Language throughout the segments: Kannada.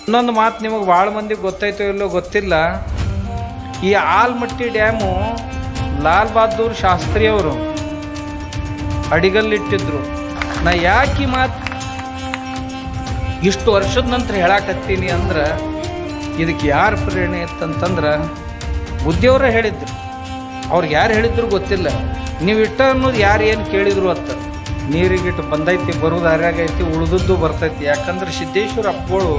ಇನ್ನೊಂದು ಮಾತು ನಿಮಗೆ ಭಾಳ ಮಂದಿಗೆ ಗೊತ್ತಾಯ್ತೋ ಇಲ್ಲೋ ಗೊತ್ತಿಲ್ಲ ಈ ಆಲ್ಮಟ್ಟಿ ಡ್ಯಾಮು ಲಾಲ್ ಬಹದ್ದೂರ್ ಶಾಸ್ತ್ರಿ ಅವರು ಅಡಿಗಲ್ಲಿಟ್ಟಿದ್ರು ನಾ ಯಾಕೆ ಈ ಮಾತು ಇಷ್ಟು ವರ್ಷದ ನಂತರ ಹೇಳಾಕತ್ತೀನಿ ಅಂದ್ರೆ ಇದಕ್ಕೆ ಯಾರು ಪ್ರೇರಣೆ ಇತ್ತಂತಂದ್ರೆ ಬುದ್ಧಿಯವರೇ ಹೇಳಿದ್ರು ಅವ್ರಿಗೆ ಯಾರು ಹೇಳಿದ್ರು ಗೊತ್ತಿಲ್ಲ ನೀವು ಇಟ್ಟ ಅನ್ನೋದು ಯಾರು ಏನು ಕೇಳಿದ್ರು ಅತ್ತ ನೀರಿಗಿಟ್ಟು ಬಂದೈತಿ ಬರೋದು ಹರ್ಯಾಗೈತಿ ಉಳಿದದ್ದು ಬರ್ತೈತಿ ಯಾಕಂದ್ರೆ ಸಿದ್ದೇಶ್ವರ ಅಪ್ಪಗಳು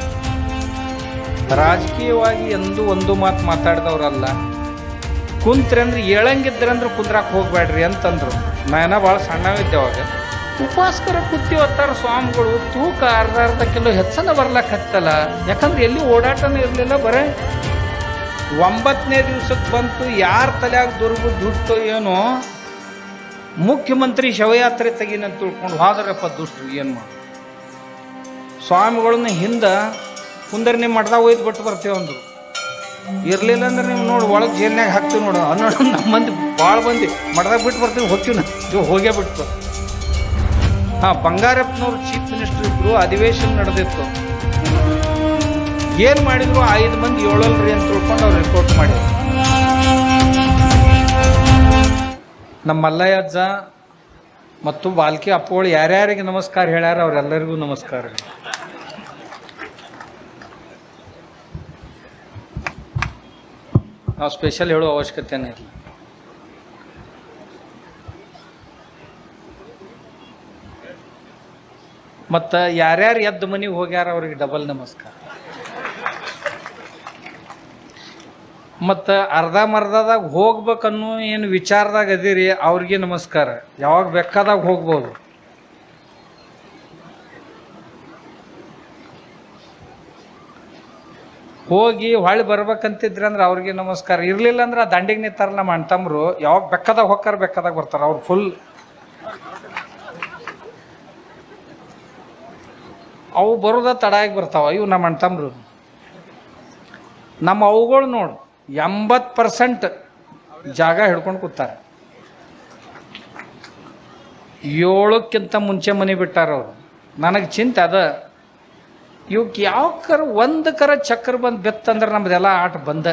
ರಾಜಕೀಯವಾಗಿ ಎಂದೂ ಒಂದು ಮಾತು ಮಾತಾಡಿದವ್ರಲ್ಲ ಕುಂತ್ರಿ ಅಂದ್ರೆ ಏಳಂಗಿದ್ರಂದ್ರೆ ಕುಂದ್ರಾಕ್ ಹೋಗ್ಬೇಡ್ರಿ ಅಂತಂದ್ರು ನಾನ ಭಾಳ ಸಣ್ಣವಿದ್ದೆ ಅವಾಗ ಉಪವಾಸಕರ ಕೂತಿವತ್ತಾರ ಸ್ವಾಮಿಗಳು ತೂಕ ಅರ್ಧ ಅರ್ಧ ಕಿಲೋ ಹೆಚ್ಚನ ಬರ್ಲಕ್ ಹತ್ತಲ್ಲ ಯಾಕಂದ್ರೆ ಎಲ್ಲಿ ಓಡಾಟನೂ ಇರಲಿಲ್ಲ ಬರೇ ಒಂಬತ್ತನೇ ದಿವ್ಸಕ್ಕೆ ಬಂತು ಯಾರ ತಲೆಯಾಗ ದುರ್ಗು ದುಡ್ಡು ಏನೋ ಮುಖ್ಯಮಂತ್ರಿ ಶವಯಾತ್ರೆ ತೆಗೀನಂತ ತಿಳ್ಕೊಂಡು ಹೋದ್ರಪ್ಪ ದುಷ್ಟರು ಏನು ಮಾಡಿ ಸ್ವಾಮಿಗಳನ್ನ ಹಿಂದೆ ಕುಂದರ್ ನಿಮ್ಮ ಮಠದಾಗ ಒಯ್ದು ಬಿಟ್ಟು ಬರ್ತೀವಿ ಅಂದ್ರು ಇರ್ಲಿಲ್ಲ ಅಂದ್ರೆ ನೀವು ನೋಡಿ ಒಳಗೆ ಜೇಲ್ನಾಗ ಹಾಕ್ತೀವಿ ನೋಡು ಅನ್ನೋದು ನಮ್ಮ ಮಂದಿ ಭಾಳ ಮಂದಿ ಮಠದಾಗ ಬಿಟ್ಟು ಬರ್ತೀವಿ ಹೋಗ್ತೀವಿ ನಾವು ಹೋಗೇ ಬಿಟ್ಟು ಹಾಂ ಬಂಗಾರಪ್ಪನವ್ರು ಚೀಫ್ ಮಿನಿಸ್ಟರ್ ಇದ್ರು ಅಧಿವೇಶನ ನಡೆದಿತ್ತು ಏನು ಮಾಡಿದ್ರು ಐದು ಮಂದಿ ಏಳಲ್ರಿ ಅಂತ ತಿಳ್ಕೊಂಡು ಅವ್ರು ರಿಪೋರ್ಟ್ ಮಾಡಿದ್ರು ನಮ್ಮ ಮಲ್ಲಯ್ಯ ಅಜ್ಜ ಮತ್ತು ಬಾಲ್ಕಿ ಅಪ್ಪಗಳು ಯಾರ್ಯಾರಿಗೆ ನಮಸ್ಕಾರ ಹೇಳ್ಯಾರ ಅವರೆಲ್ಲರಿಗೂ ನಮಸ್ಕಾರ ನಾವು ಸ್ಪೆಷಲ್ ಹೇಳೋ ಅವಶ್ಯಕತೆನೇ ಇಲ್ಲ ಮತ್ತು ಯಾರ್ಯಾರು ಎದ್ದು ಮನೆಗೆ ಹೋಗ್ಯಾರ ಅವ್ರಿಗೆ ಡಬಲ್ ನಮಸ್ಕಾರ ಮತ್ತು ಅರ್ಧಂಬರ್ಧದಾಗ ಹೋಗ್ಬೇಕನ್ನೋ ಏನು ವಿಚಾರದಾಗ ಅದೀರಿ ಅವ್ರಿಗೆ ನಮಸ್ಕಾರ ಯಾವಾಗ ಬೇಕಾದಾಗ ಹೋಗ್ಬೋದು ಹೋಗಿ ಹೊಳ್ಳಿ ಬರ್ಬೇಕಂತಿದ್ರಿ ಅಂದ್ರೆ ಅವ್ರಿಗೆ ನಮಸ್ಕಾರ ಇರಲಿಲ್ಲ ಅಂದ್ರೆ ಆ ದಂಡಿಗೆ ನಿಂತಾರಲ್ಲ ನಮ್ಮ ಅಣ್ತಮ್ರು ಯಾವಾಗ ಬೇಕಾದಾಗ ಹೋಗ್ತಾರ ಬೇಕಾದಾಗ ಬರ್ತಾರೆ ಅವ್ರು ಫುಲ್ ಅವು ಬರೋದ ತಡ ಆಗಿ ಬರ್ತಾವ ಇವು ನಮ್ಮ ಅಣ್ತಮ್ರು ನಮ್ಮ ಅವುಗಳು ನೋಡು ಎಂಬತ್ತು ಪರ್ಸೆಂಟ್ ಜಾಗ ಹಿಡ್ಕೊಂಡು ಕೂತಾರೆ ಏಳಕ್ಕಿಂತ ಮುಂಚೆ ಮನೆ ಬಿಟ್ಟಾರ ಅವರು ನನಗೆ ಚಿಂತೆ ಅದ ಇವಕ್ಕೆ ಯಾವ ಕರ ಒಂದು ಕರ ಚಕ್ರ ಬಂದು ಬೆತ್ತಂದ್ರೆ ನಮ್ದೆಲ್ಲ ಆಟ ಬಂದ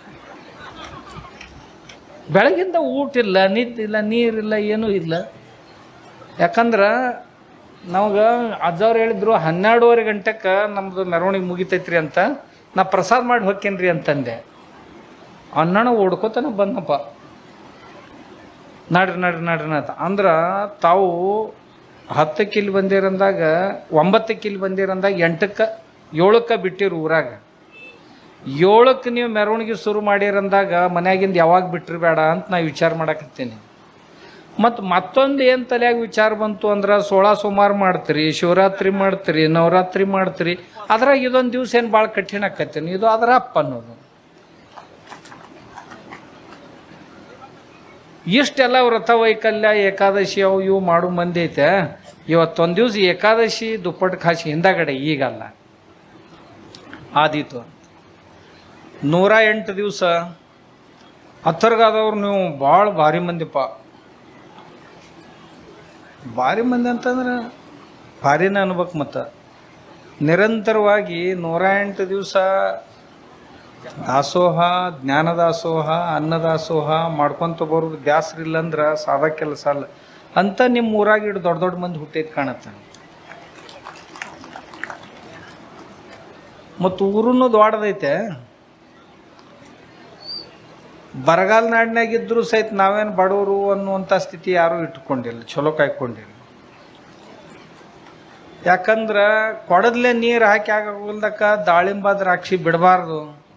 ಬೆಳಗಿಂದ ಊಟ ಇಲ್ಲ ನಿದ್ದಿಲ್ಲ ನೀರಿಲ್ಲ ಏನೂ ಇಲ್ಲ ಯಾಕಂದ್ರೆ ನಮಗೆ ಅಜ್ಜವ್ರು ಹೇಳಿದ್ರು ಹನ್ನೆರಡೂವರೆ ಗಂಟೆಗೆ ನಮ್ಮದು ಮೆರವಣಿಗೆ ಮುಗಿತೈತ್ರಿ ಅಂತ ನಾ ಪ್ರಸಾದ ಮಾಡಿ ಹೋಕ್ಕೇನ್ರಿ ಅಂತಂದೆ ಅಣ್ಣನ ಓಡ್ಕೋತಾನೆ ಬಂದಪ್ಪ ನಡ್ರಿ ನಡ್ರಿ ನಡ್ರಿ ಅಂತ ಅಂದ್ರೆ ತಾವು ಹತ್ತಕ್ಕೆ ಇಲ್ಲಿ ಬಂದಿರಂದಾಗ ಒಂಬತ್ತಕ್ಕೆ ಇಲ್ಲಿ ಬಂದಿರಂದಾಗ ಎಂಟಕ್ಕೆ ಏಳಕ್ಕೆ ಬಿಟ್ಟಿರು ಊರಾಗ ಏಳಕ್ಕೆ ನೀವು ಮೆರವಣಿಗೆ ಶುರು ಮಾಡಿರಂದಾಗ ಮನ್ಯಾಗಿಂದ ಯಾವಾಗ ಬಿಟ್ರಿ ಬೇಡ ಅಂತ ನಾ ವಿಚಾರ ಮಾಡಕತ್ತೀನಿ ಮತ್ತು ಮತ್ತೊಂದು ಏನು ತಲೆಯಾಗ ವಿಚಾರ ಬಂತು ಅಂದ್ರೆ ಸೋಳ ಸೋಮವಾರ ಮಾಡ್ತೀರಿ ಶಿವರಾತ್ರಿ ಮಾಡ್ತೀರಿ ನವರಾತ್ರಿ ಮಾಡ್ತೀರಿ ಅದ್ರಾಗ ಇದೊಂದು ದಿವಸ ಏನು ಭಾಳ ಕಠಿಣ ಆಕತ್ತೀನಿ ಇದು ಅದರ ಅಪ್ಪ ಅನ್ನೋದು ಇಷ್ಟೆಲ್ಲ ವ್ರತ ವೈಕಲ್ಯ ಏಕಾದಶಿ ಅವು ಇವು ಮಾಡೋ ಮಂದಿ ಐತೆ ಇವತ್ತೊಂದು ದಿವಸ ಏಕಾದಶಿ ದುಪ್ಪಟ್ಟು ಖಾಸಿ ಹಿಂದಗಡೆ ಈಗಲ್ಲ ಆದೀತು ಅಂತ ನೂರ ಎಂಟು ದಿವಸ ಹತ್ತರ್ಗಾದವ್ರು ನೀವು ಭಾಳ ಭಾರಿ ಮಂದಿಪ್ಪ ಭಾರಿ ಮಂದಿ ಅಂತಂದ್ರೆ ಭಾರಿನ ಅನ್ಬೇಕು ಮತ್ತು ನಿರಂತರವಾಗಿ ನೂರ ಎಂಟು ದಿವಸ ದಾಸೋಹ ಜ್ಞಾನ ದಾಸೋಹ ಅನ್ನದಾಸೋಹ ಮಾಡ್ಕೊಂತ ಬರೋದು ಬ್ಯಾಸ್ರ ಇಲ್ಲಂದ್ರೆ ಸಾದಾ ಕೆಲಸ ಅಲ್ಲ ಅಂತ ನಿಮ್ಮ ಊರಾಗ ಇಟ್ಟು ದೊಡ್ಡ ದೊಡ್ಡ ಮಂದಿ ಹುಟ್ಟೈತೆ ಕಾಣತ್ತೆ ಮತ್ತು ಊರೂ ದೊಡ್ಡದೈತೆ ಬರಗಾಲ ನಾಡಿನಾಗಿದ್ದರೂ ಸಹಿತ ನಾವೇನು ಬಡವರು ಅನ್ನುವಂಥ ಸ್ಥಿತಿ ಯಾರೂ ಇಟ್ಕೊಂಡಿಲ್ಲ ಚಲೋ ಕಾಯ್ಕೊಂಡಿಲ್ಲ ಯಾಕಂದ್ರೆ ಕೊಡದ್ಲೆ ನೀರು ಹಾಕಿ ಆಗೋಲ್ದಕ್ಕ ದಾಳಿಂಬ ದ್ರಾಕ್ಷಿ ಬಿಡಬಾರ್ದು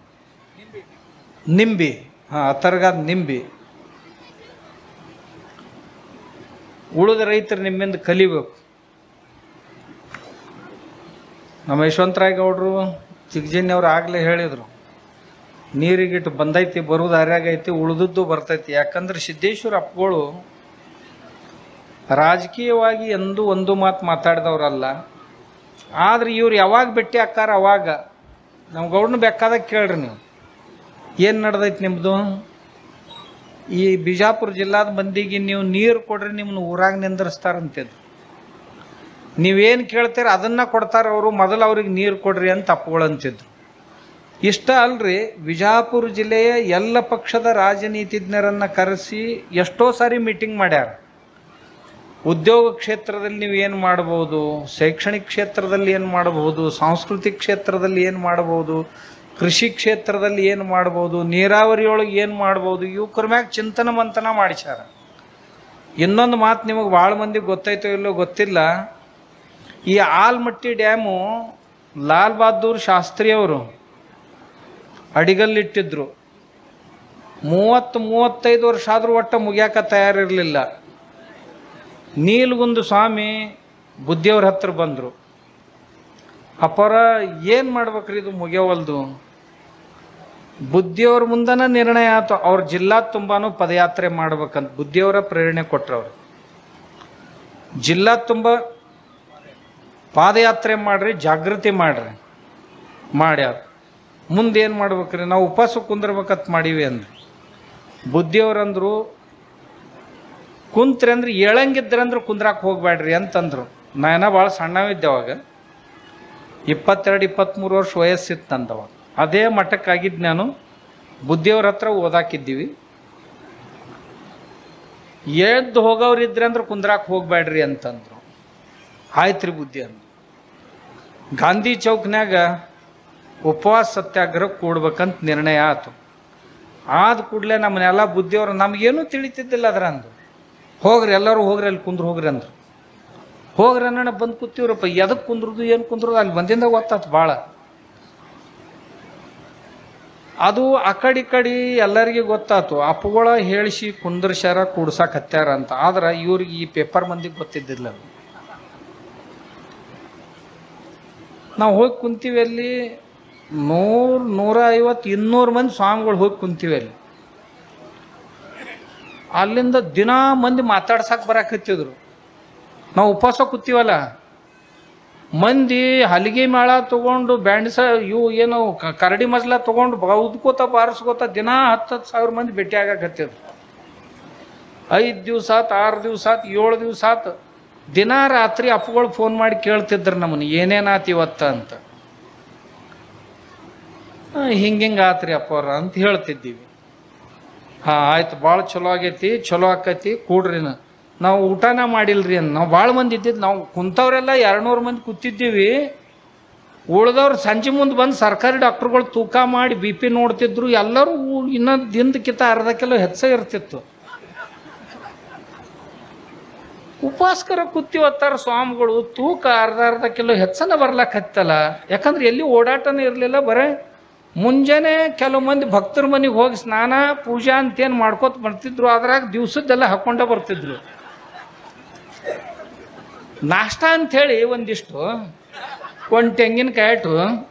ನಿಂಬಿ ಹಾಂ ಅತರ್ಗಾದ ನಿಂಬಿ ಉಳಿದ ರೈತರು ನಿಮ್ಮಿಂದ ಕಲಿಬೇಕು ನಮ್ಮ ಯಶವಂತರಾಯ ಗೌಡರು ಚಿಕ್ಕಜಿನ್ನವ್ರು ಆಗಲೇ ಹೇಳಿದರು ನೀರಿಗಿಟ್ಟು ಬಂದೈತಿ ಬರೋದು ಹರ್ಯಾಗೈತಿ ಉಳಿದದ್ದು ಬರ್ತೈತಿ ಯಾಕಂದ್ರೆ ಸಿದ್ದೇಶ್ವರ ಅಪ್ಪಗಳು ರಾಜಕೀಯವಾಗಿ ಎಂದೂ ಒಂದು ಮಾತು ಮಾತಾಡಿದವ್ರಲ್ಲ ಆದ್ರೆ ಇವ್ರು ಯಾವಾಗ ಭೇಟಿ ಆಕಾರ ಅವಾಗ ನಮ್ಮ ಗೌಡನ ಬೇಕಾದಾಗ ಕೇಳ್ರಿ ನೀವು ಏನು ನಡೆದೈತಿ ನಿಮ್ಮದು ಈ ಬಿಜಾಪುರ ಜಿಲ್ಲಾದ ಮಂದಿಗೆ ನೀವು ನೀರು ಕೊಡ್ರಿ ನಿಮ್ಮನ್ನ ಊರಾಗ ನಿಂದಿರ್ಸ್ತಾರಂತಿದ್ದು ನೀವೇನು ಕೇಳ್ತೀರ ಅದನ್ನು ಕೊಡ್ತಾರೆ ಅವರು ಮೊದಲು ಅವ್ರಿಗೆ ನೀರು ಕೊಡ್ರಿ ಅಂತ ಅಪ್ಪಗಳಂತಿದ್ರು ಇಷ್ಟ ಅಲ್ರಿ ವಿಜಾಪುರ ಜಿಲ್ಲೆಯ ಎಲ್ಲ ಪಕ್ಷದ ರಾಜನೀತಿಜ್ಞರನ್ನು ಕರೆಸಿ ಎಷ್ಟೋ ಸಾರಿ ಮೀಟಿಂಗ್ ಮಾಡ್ಯಾರ ಉದ್ಯೋಗ ಕ್ಷೇತ್ರದಲ್ಲಿ ನೀವು ಏನು ಮಾಡ್ಬೋದು ಶೈಕ್ಷಣಿಕ ಕ್ಷೇತ್ರದಲ್ಲಿ ಏನು ಮಾಡಬಹುದು ಸಾಂಸ್ಕೃತಿಕ ಕ್ಷೇತ್ರದಲ್ಲಿ ಏನು ಮಾಡಬಹುದು ಕೃಷಿ ಕ್ಷೇತ್ರದಲ್ಲಿ ಏನು ಮಾಡ್ಬೋದು ನೀರಾವರಿಯೊಳಗೆ ಏನು ಮಾಡ್ಬೋದು ಇವ್ರ ಮ್ಯಾಗ ಚಿಂತನ ಮಂಥನ ಮಾಡಿಸ್ಯಾರ ಇನ್ನೊಂದು ಮಾತು ನಿಮಗೆ ಭಾಳ ಮಂದಿಗೆ ಗೊತ್ತಾಯ್ತೋ ಇಲ್ಲೋ ಗೊತ್ತಿಲ್ಲ ಈ ಆಲ್ಮಟ್ಟಿ ಡ್ಯಾಮು ಲಾಲ್ ಬಹದ್ದೂರ್ ಶಾಸ್ತ್ರಿ ಅವರು ಅಡಿಗಲ್ಲಿಟ್ಟಿದ್ರು ಮೂವತ್ತು ಮೂವತ್ತೈದು ವರ್ಷ ಆದರೂ ಒಟ್ಟು ಮುಗಿಯಾಕ ತಯಾರಿರಲಿಲ್ಲ ನೀಲ್ಗುಂದು ಸ್ವಾಮಿ ಬುದ್ಧಿಯವ್ರ ಹತ್ರ ಬಂದರು ಅಪ್ಪರ ಏನು ಮಾಡ್ಬೇಕ್ರಿ ಇದು ಮುಗಿಯವಲ್ದು ಬುದ್ಧಿಯವ್ರ ಮುಂದನ ನಿರ್ಣಯ ಆಯ್ತು ಅವ್ರ ಜಿಲ್ಲಾ ತುಂಬಾನು ಪದಯಾತ್ರೆ ಮಾಡ್ಬೇಕಂತ ಬುದ್ಧಿಯವರ ಪ್ರೇರಣೆ ಕೊಟ್ರವ್ರು ಜಿಲ್ಲಾ ತುಂಬ ಪಾದಯಾತ್ರೆ ಮಾಡ್ರಿ ಜಾಗೃತಿ ಮಾಡ್ರಿ ಮಾಡ್ಯಾರ ಮುಂದೆ ಏನು ಮಾಡ್ಬೇಕ್ರಿ ನಾವು ಉಪವಾಸ ಕುಂದಿರ್ಬೇಕಂತ ಮಾಡೀವಿ ಅಂದ್ರಿ ಬುದ್ಧಿಯವ್ರಂದ್ರು ಕುಂತ್ರಿ ಅಂದ್ರೆ ಏಳಂಗಿದ್ರಂದ್ರೆ ಕುಂದ್ರಾಕ್ ಹೋಗ್ಬೇಡ್ರಿ ಅಂತಂದ್ರು ನಾನ ಭಾಳ ಸಣ್ಣವಿದ್ದೆ ಅವಾಗ ಇಪ್ಪತ್ತೆರಡು ಇಪ್ಪತ್ತ್ಮೂರು ವರ್ಷ ವಯಸ್ಸಿತ್ತು ನಂದವಾಗ ಅದೇ ಮಠಕ್ಕಾಗಿದ್ದು ನಾನು ಬುದ್ಧಿಯವ್ರ ಹತ್ರ ಓದಾಕಿದ್ದೀವಿ ಎದ್ದು ಹೋಗೋರಿದ್ರೆ ಅಂದ್ರೆ ಕುಂದ್ರಾಕ್ ಹೋಗ್ಬೇಡ್ರಿ ಅಂತಂದ್ರು ಆಯ್ತು ರೀ ಬುದ್ಧಿ ಅಂದ್ರು ಗಾಂಧಿ ಚೌಕ್ನ್ಯಾಗ ಉಪವಾಸ ಸತ್ಯಾಗ್ರಹ ಕೂಡ್ಬೇಕಂತ ನಿರ್ಣಯ ಆಯ್ತು ಆದ ಕೂಡಲೇ ನಮ್ಮನ್ನೆಲ್ಲ ಬುದ್ಧಿಯವರು ನಮಗೇನು ತಿಳಿತಿದ್ದಿಲ್ಲ ಅದ್ರಂದು ಹೋಗ್ರಿ ಎಲ್ಲರೂ ಹೋಗ್ರಿ ಅಲ್ಲಿ ಕುಂದ್ರು ಹೋಗ್ರಿ ಅಂದ್ರು ಹೋಗ್ರಿ ಅನ್ನೋಣ ಬಂದು ಕೂತೀವ್ರಪ್ಪ ಎದಕ್ಕೆ ಕುಂದ್ರದು ಏನು ಕುಂದ್ರದು ಅಲ್ಲಿ ಬಂದಿಂದ ಗೊತ್ತಾತು ಭಾಳ ಅದು ಆ ಕಡೆ ಈ ಕಡೆ ಎಲ್ಲರಿಗೆ ಗೊತ್ತಾತು ಅಪ್ಪಗಳ ಹೇಳಿಸಿ ಕುಂದ್ರಸ್ಯಾರ ಕೂಡ್ಸಾಕ್ ಹತ್ಯಾರ ಅಂತ ಆದ್ರೆ ಇವ್ರಿಗೆ ಈ ಪೇಪರ್ ಮಂದಿಗೆ ಗೊತ್ತಿದ್ದಿಲ್ಲ ಅದು. ನಾವು ಹೋಗಿ ಕುಂತೀವಿ ಅಲ್ಲಿ ನೂರು ನೂರ ಐವತ್ತು ಇನ್ನೂರು ಮಂದಿ ಸ್ವಾಮಿಗಳು ಹೋಗಿ ಕುಂತೀವಿ ಅಲ್ಲಿ ಅಲ್ಲಿಂದ ದಿನ ಮಂದಿ ಮಾತಾಡ್ಸಕ್ಕೆ ಬರಾಕತ್ತಿದ್ರು ನಾವು ಉಪವಾಸ ಕೂತೀವಲ್ಲ ಮಂದಿ ಹಲಿಗೆ ಮೇಳ ತಗೊಂಡು ಬ್ಯಾಂಡ್ಸ ಇವು ಏನು ಕ- ಕರಡಿ ಮಜಲ ತಗೊಂಡು ಬೌದ್ಕೋತ ಬಾರಿಸ್ಕೋತ ದಿನ ಹತ್ತು ಹತ್ತು ಸಾವಿರ ಮಂದಿ ಭೇಟಿ ಆಗಕತ್ತಿದ್ರು ಐದು ದಿವಸ ಆತು ಆರು ದಿವಸ ಆತು ಏಳು ದಿವಸ ಆತು ದಿನ ರಾತ್ರಿ ಅಪ್ಪಗಳು ಫೋನ್ ಮಾಡಿ ಕೇಳ್ತಿದ್ರು ನಮ್ಮನ್ನು ಏನೇನಾತು ಇವತ್ತ ಅಂತ ಹಿಂಗೆ ಹಿಂಗೆ ಆತ್ರಿ ಅಪ್ಪವ್ರ ಅಂತ ಹೇಳ್ತಿದ್ದೀವಿ ಹಾಂ ಆಯ್ತು ಭಾಳ ಚಲೋ ಆಗೈತಿ ಚಲೋ ಆಕೈತಿ ಕೂಡ್ರಿ ನ- ನಾವು ಊಟನ ಮಾಡಿಲ್ರಿ ಅಂತ ನಾವು ಭಾಳ ಮಂದಿ ಇದ್ದಿದ್ದು ನಾವು ಕುಂತವ್ರೆಲ್ಲ ಎರಡುನೂರು ಮಂದಿ ಕೂತಿದ್ದೀವಿ ಉಳ್ದವ್ರು ಸಂಜೆ ಮುಂದೆ ಬಂದು ಸರ್ಕಾರಿ ಡಾಕ್ಟ್ರುಗಳು ತೂಕ ಮಾಡಿ ಬಿ ಪಿ ನೋಡ್ತಿದ್ರು ಎಲ್ಲರೂ ಇನ್ನೂ ದಿನದಕ್ಕಿಂತ ಅರ್ಧ ಕಿಲೋ ಹೆಚ್ಚ ಇರ್ತಿತ್ತು ಉಪವಾಸ್ಕರ ಕೂತಿವತ್ತಾರ ಸ್ವಾಮಿಗಳು ತೂಕ ಅರ್ಧ ಅರ್ಧ ಕಿಲೋ ಹೆಚ್ಚನ ಬರ್ಲಾಕತ್ತಲ್ಲ ಯಾಕಂದ್ರೆ ಎಲ್ಲಿ ಓಡಾಟನೇ ಇರಲಿಲ್ಲ ಬರೇ ಮುಂಜಾನೆ ಕೆಲವು ಮಂದಿ ಭಕ್ತರ ಮನೆಗೆ ಹೋಗಿ ಸ್ನಾನ ಪೂಜಾ ಅಂತೇನು ಮಾಡ್ಕೋತ ಬರ್ತಿದ್ರು ಅದ್ರಾಗ ದಿವ್ಸದ್ದೆಲ್ಲ ಹಾಕೊಂಡೇ ಬರ್ತಿದ್ರು ನಾಷ್ಟ ಅಂಥೇಳಿ ಒಂದಿಷ್ಟು ಒಂದು ತೆಂಗಿನಕಾಯಿ ಇಟ್ಟು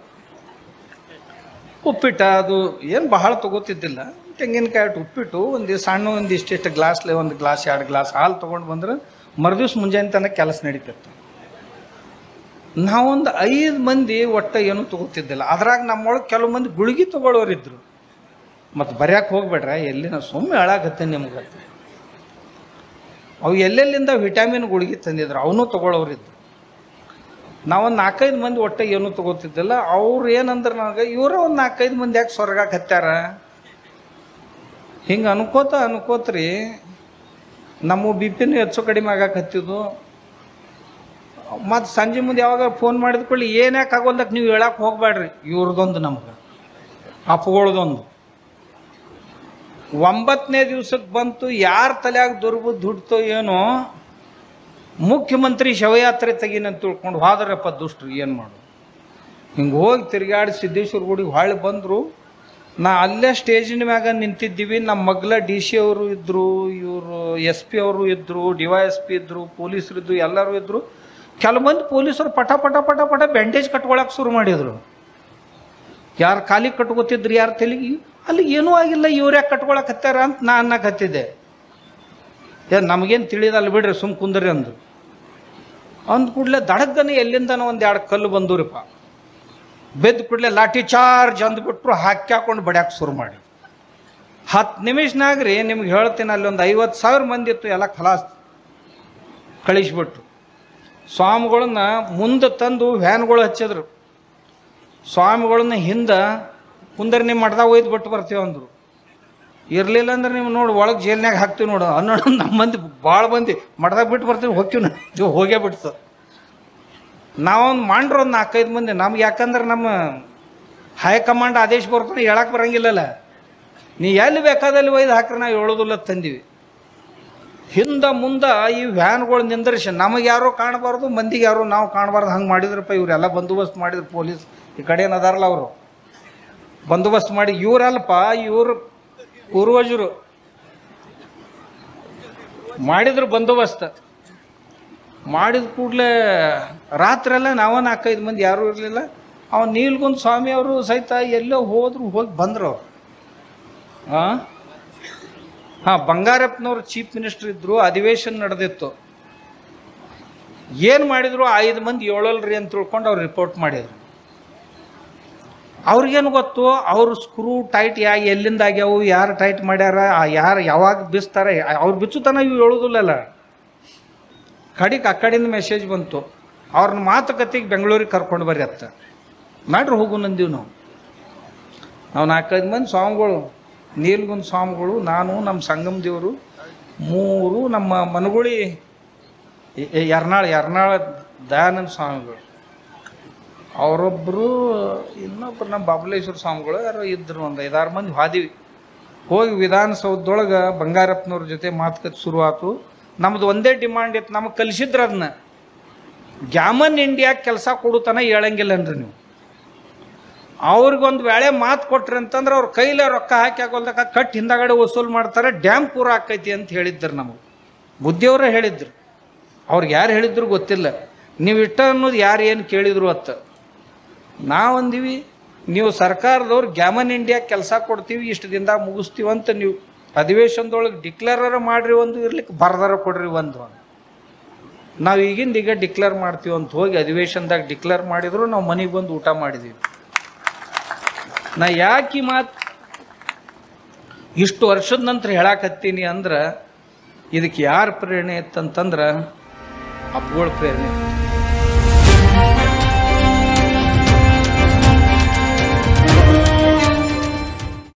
ಉಪ್ಪಿಟ್ಟ ಅದು ಏನು ಬಹಳ ತಗೋತಿದ್ದಿಲ್ಲ ತೆಂಗಿನಕಾಯಿ ಇಟ್ಟು ಉಪ್ಪಿಟ್ಟು ಒಂದು ಸಣ್ಣ ಒಂದು ಇಷ್ಟಿಷ್ಟು ಗ್ಲಾಸ್ಲೆ ಒಂದು ಗ್ಲಾಸ್ ಎರಡು ಗ್ಲಾಸ್ ಹಾಲು ತೊಗೊಂಡು ಬಂದ್ರೆ ಮರುದಿವ್ಸ ಮುಂಜಾನೆ ತನಕ ಕೆಲಸ ನಡೀತಿತ್ತು ನಾವೊಂದು ಐದು ಮಂದಿ ಒಟ್ಟ ಏನೂ ತಗೋತಿದ್ದಿಲ್ಲ ಅದ್ರಾಗ ನಮ್ಮೊಳಗೆ ಕೆಲವು ಮಂದಿ ಗುಳಿಗೆ ತಗೊಳ್ಳೋರಿದ್ರು ಮತ್ತು ಬರ್ಯಾಕೆ ಹೋಗ್ಬೇಡ್ರ ಎಲ್ಲಿನ ಸುಮ್ಮನೆ ಹೇಳಾಕತ್ತೆ ನಿಮ್ಗೆ ಅವು ಎಲ್ಲೆಲ್ಲಿಂದ ವಿಟಾಮಿನ್ ಗುಳಿಗೆ ತಂದಿದ್ರು ಅವನು ತಗೊಳ್ಳೋರಿದ್ರು ನಾವೊಂದು ನಾಲ್ಕೈದು ಮಂದಿ ಒಟ್ಟ ಏನೂ ತಗೋತಿದ್ದಿಲ್ಲ ಅವ್ರು ಏನಂದ್ರೆ ನನಗೆ ಇವರ ಒಂದು ನಾಲ್ಕೈದು ಮಂದಿ ಯಾಕೆ ಸ್ವರ್ಗಕ್ಕೆ ಹತ್ಯಾರ ಹಿಂಗೆ ಅನ್ಕೋತ ಅನ್ಕೋತ್ರಿ ನಮ್ಮ ಬಿ ಪಿನೂ ಹೆಚ್ಚು ಕಡಿಮೆ ಆಗಕ್ಕೆ ಹತ್ತಿದ್ದು ಮತ್ತು ಸಂಜೆ ಮುಂದೆ ಯಾವಾಗ ಫೋನ್ ಮಾಡಿದ ಕೂಡಲೇ ಏನು ಯಾಕೆ ಆಗೋದಕ್ಕೆ ನೀವು ಹೇಳಕ್ಕೆ ಹೋಗ್ಬೇಡ್ರಿ ಇವ್ರದೊಂದು ನಮ್ಗೆ ಅಪ್ಪಗಳದೊಂದು ಒಂಬತ್ತನೇ ದಿವ್ಸಕ್ಕೆ ಬಂತು ಯಾರ ತಲೆಯಾಗ ದುರ್ಬುದ್ಧಿ ಹುಡ್ತೋ ಏನೋ ಮುಖ್ಯಮಂತ್ರಿ ಶವಯಾತ್ರೆ ತೆಗೀನಂತ ತಿಳ್ಕೊಂಡು ಹೋದ್ರಪ್ಪ ದುಷ್ಟರು ಏನು ಮಾಡು ಹಿಂಗೆ ಹೋಗಿ ತಿರುಗಾಡಿ ಸಿದ್ದೇಶ್ವರ ಗುಡಿಗೆ ಹೊಳ್ಳಿ ಬಂದರು ನಾ ಅಲ್ಲೇ ಸ್ಟೇಜಿನ ಮ್ಯಾಗ ನಿಂತಿದ್ದೀವಿ ನಮ್ಮ ಮಗ್ಲ ಡಿ ಸಿ ಅವರು ಇದ್ದರು ಇವರು ಎಸ್ ಪಿ ಅವರು ಇದ್ದರು ಡಿ ವೈ ಎಸ್ ಪಿ ಇದ್ದರು ಪೊಲೀಸರು ಇದ್ದರು ಎಲ್ಲರೂ ಇದ್ದರು ಕೆಲವು ಮಂದಿ ಪೊಲೀಸರು ಪಟ ಪಟ ಪಟ ಪಟ ಬ್ಯಾಂಡೇಜ್ ಕಟ್ಕೊಳಕ್ಕೆ ಶುರು ಮಾಡಿದರು ಯಾರು ಕಾಲಿಗೆ ಕಟ್ಕೋತಿದ್ರು ಯಾರು ತಲೆಗೆ ಅಲ್ಲಿ ಏನೂ ಆಗಿಲ್ಲ ಇವ್ರು ಯಾಕೆ ಕಟ್ಕೊಳಕತ್ತಾರ ಅಂತ ನಾ ಅನ್ನಕತ್ತಿದ್ದೆ ಏ ನಮಗೇನು ತಿಳಿದಲ್ಲ ಬಿಡ್ರಿ ಸುಮ್ ಕುಂದ್ರಿ ಅಂದ್ರು ಅಂದ ಕೂಡಲೇ ದಡಗ್ಗನೆ ಎಲ್ಲಿಂದನೋ ಒಂದು ಎರಡು ಕಲ್ಲು ಬಂದೂರಿಪ್ಪ ಬೆದ್ದ ಕೂಡಲೇ ಲಾಠಿ ಚಾರ್ಜ್ ಅಂದ್ಬಿಟ್ರು ಹಾಕಿ ಹಾಕೊಂಡು ಬಡ್ಯಾಕೆ ಶುರು ಮಾಡಿ ಹತ್ತು ನಿಮಿಷನಾಗ ರೀ ನಿಮ್ಗೆ ಹೇಳ್ತೀನಿ ಅಲ್ಲಿ ಒಂದು ಐವತ್ತು ಸಾವಿರ ಮಂದಿ ಇತ್ತು ಎಲ್ಲ ಖಲಾಸ್ ಕಳಿಸ್ಬಿಟ್ರು ಸ್ವಾಮಿಗಳನ್ನ ಮುಂದೆ ತಂದು ವ್ಯಾನ್ಗಳು ಹಚ್ಚಿದ್ರು ಸ್ವಾಮಿಗಳನ್ನ ಹಿಂದೆ ಕುಂದರ್ ನಿಮ್ಮ ಮಠದಾಗ ಒಯ್ದು ಬಿಟ್ಟು ಬರ್ತೀವಿ ಅಂದರು ಇರಲಿಲ್ಲ ಅಂದ್ರೆ ನೀವು ನೋಡಿ ಒಳಗೆ ಜೈಲ್ನಾಗ ಹಾಕ್ತೀವಿ ನೋಡು ಅನ್ನೋದು ನಮ್ಮ ಮಂದಿ ಭಾಳ ಮಂದಿ ಮಠದಾಗ ಬಿಟ್ಟು ಬರ್ತೀವಿ ಹೋಗ್ತೀವಿ ನಾವು ಹೋಗೇ ಬಿಡ್ತು ನಾವೊಂದು ಮಾಡ್ರು ಒಂದು ನಾಲ್ಕೈದು ಮಂದಿ ನಮ್ಗೆ ಯಾಕಂದ್ರೆ ನಮ್ಮ ಹೈಕಮಾಂಡ್ ಆದೇಶ ಬರ್ತಾನೆ ಹೇಳಕ್ಕೆ ಬರಂಗಿಲ್ಲಲ್ಲ ನೀ ಎಲ್ಲಿ ಬೇಕಾದಲ್ಲಿ ಒಯ್ದು ಹಾಕ್ರೆ ನಾವು ಹೇಳೋದಿಲ್ಲ ತಂದೀವಿ ಹಿಂದೆ ಮುಂದೆ ಈ ವ್ಯಾನ್ಗಳು ನಿಂದರ್ಸಿ ನಮಗೆ ಯಾರೋ ಕಾಣಬಾರ್ದು ಮಂದಿಗೆ ಯಾರೋ ನಾವು ಕಾಣಬಾರ್ದು ಹಂಗೆ ಮಾಡಿದ್ರಪ್ಪ ಇವರೆಲ್ಲ ಬಂದೋಬಸ್ತ್ ಮಾಡಿದ್ರು ಪೊಲೀಸ್ ಈ ಕಡೆ ಏನದಾರಲ್ಲ ಅವರು ಬಂದೋಬಸ್ತ್ ಮಾಡಿ ಇವರಲ್ಪ ಇವರು ಪೂರ್ವಜರು ಮಾಡಿದ್ರು ಬಂದೋಬಸ್ತ್ ಮಾಡಿದ ಕೂಡಲೇ ರಾತ್ರೆಲ್ಲ ನಾವ ನಾಲ್ಕೈದು ಮಂದಿ ಯಾರೂ ಇರಲಿಲ್ಲ ಅವನು ನೀಲ್ಗುಂದ್ ಸ್ವಾಮಿ ಅವರು ಸಹಿತ ಎಲ್ಲೋ ಹೋದ್ರು ಹೋಗಿ ಬಂದ್ರು ಅವ್ರು ಹಾಂ ಹಾಂ ಬಂಗಾರಪ್ಪನವ್ರು ಚೀಫ್ ಮಿನಿಸ್ಟರ್ ಇದ್ದರು ಅಧಿವೇಶನ ನಡೆದಿತ್ತು ಏನು ಮಾಡಿದ್ರು ಐದು ಮಂದಿ ಏಳಲ್ರಿ ಅಂತ ತಿಳ್ಕೊಂಡು ಅವ್ರು ರಿಪೋರ್ಟ್ ಮಾಡಿದ್ರು ಅವ್ರಿಗೇನು ಗೊತ್ತು ಅವ್ರು ಸ್ಕ್ರೂ ಟೈಟ್ ಯಾ ಎಲ್ಲಿಂದ ಆಗ್ಯಾವು ಯಾರು ಟೈಟ್ ಮಾಡ್ಯಾರ ಯಾರು ಯಾವಾಗ ಬಿಸ್ತಾರೆ ಅವ್ರು ಬಿಚ್ಚುತನ ಇವು ಹೇಳೋದಿಲ್ಲಲ್ಲ ಕಡಿಗೆ ಆ ಕಡೆಯಿಂದ ಮೆಸೇಜ್ ಬಂತು ಅವ್ರನ್ನ ಮಾತುಕತೆಗೆ ಬೆಂಗಳೂರಿಗೆ ಕರ್ಕೊಂಡು ಬರ್ರಿ ಅತ್ತ ಮಾಡ್ರಿ ಹೋಗು ನಂದೀವಿ ನಾವು ನಾವು ನಾಲ್ಕೈದು ಮಂದಿ ಸ್ವಾಮಿಗಳು ನೀಲ್ಗುಂದ್ ಸ್ವಾಮಿಗಳು ನಾನು ನಮ್ಮ ಸಂಗಮ ದೇವರು ಮೂರು ನಮ್ಮ ಮನಗುಳಿ ಎ- ಎ- ಯರ್ನಾಳ್ ಯರ್ನಾಳ ದಯಾನಂದ ಸ್ವಾಮಿಗಳು ಅವರೊಬ್ಬರು ಇನ್ನೊಬ್ರು ನಮ್ಮ ಬಾಬಲೇಶ್ವರ ಸ್ವಾಮಿಗಳು ಯಾರೋ ಇದ್ರು ಒಂದು ಐದಾರು ಮಂದಿ ಹಾದಿವಿ ಹೋಗಿ ವಿಧಾನಸೌಧದೊಳಗೆ ಬಂಗಾರಪ್ಪನವ್ರ ಜೊತೆ ಮಾತುಕತೆ ಶುರುವಾತು ನಮ್ದು ಒಂದೇ ಡಿಮಾಂಡ್ ಇತ್ತು ನಮಗೆ ಕಲಿಸಿದ್ರು ಅದನ್ನ ಗ್ಯಾಮನ್ ಇಂಡಿಯಾ ಕೆಲಸ ಕೊಡುತ್ತಾನ ಹೇಳಂಗಿಲ್ಲನ್ರಿ ನೀವು ಅವ್ರಿಗೊಂದು ವೇಳೆ ಮಾತು ಕೊಟ್ರಿ ಅಂತಂದ್ರೆ ಅವ್ರ ಕೈಲೇ ರೊಕ್ಕ ಹಾಕಿ ಹಾಕೋಲ್ದಾಗ ಕಟ್ ಹಿಂದಗಡೆ ವಸೂಲು ಮಾಡ್ತಾರೆ ಡ್ಯಾಮ್ ಪೂರ ಆಕೈತಿ ಅಂತ ಹೇಳಿದ್ರು ನಮಗೆ ಬುದ್ಧಿಯವರೇ ಹೇಳಿದ್ರು ಅವ್ರಿಗೆ ಯಾರು ಹೇಳಿದ್ರು ಗೊತ್ತಿಲ್ಲ ನೀವು ಇಟ್ಟ ಅನ್ನೋದು ಯಾರು ಏನು ಕೇಳಿದ್ರು ಅತ್ತ ನಾವಂದೀವಿ ನೀವು ಸರ್ಕಾರದವ್ರು ಗ್ಯಾಮನ್ ಇಂಡಿಯಾ ಕೆಲಸ ಕೊಡ್ತೀವಿ ಇಷ್ಟು ದಿನದಾಗ ಮುಗಿಸ್ತೀವಿ ಅಂತ ನೀವು ಅಧಿವೇಶನದೊಳಗೆ ಡಿಕ್ಲೇರರ ಮಾಡ್ರಿ ಒಂದು ಇರ್ಲಿಕ್ಕೆ ಬರ್ದಾರ ಕೊಡ್ರಿ ಒಂದು ನಾವು ಈಗಿಂದ ಈಗ ಡಿಕ್ಲೇರ್ ಮಾಡ್ತೀವಿ ಅಂತ ಹೋಗಿ ಅಧಿವೇಶನದಾಗ ಡಿಕ್ಲೇರ್ ಮಾಡಿದ್ರು ನಾವು ಮನೆಗೆ ಬಂದು ಊಟ ಮಾಡಿದೀವಿ ನಾ ಯಾಕೆ ಈ ಮಾತು ಇಷ್ಟು ವರ್ಷದ ನಂತರ ಹೇಳಾಕತ್ತೀನಿ ಅಂದ್ರೆ ಇದಕ್ಕೆ ಯಾರು ಪ್ರೇರಣೆ ಇತ್ತಂತಂದ್ರೆ ಅಪ್ಪುಗಳ ಪ್ರೇರಣೆ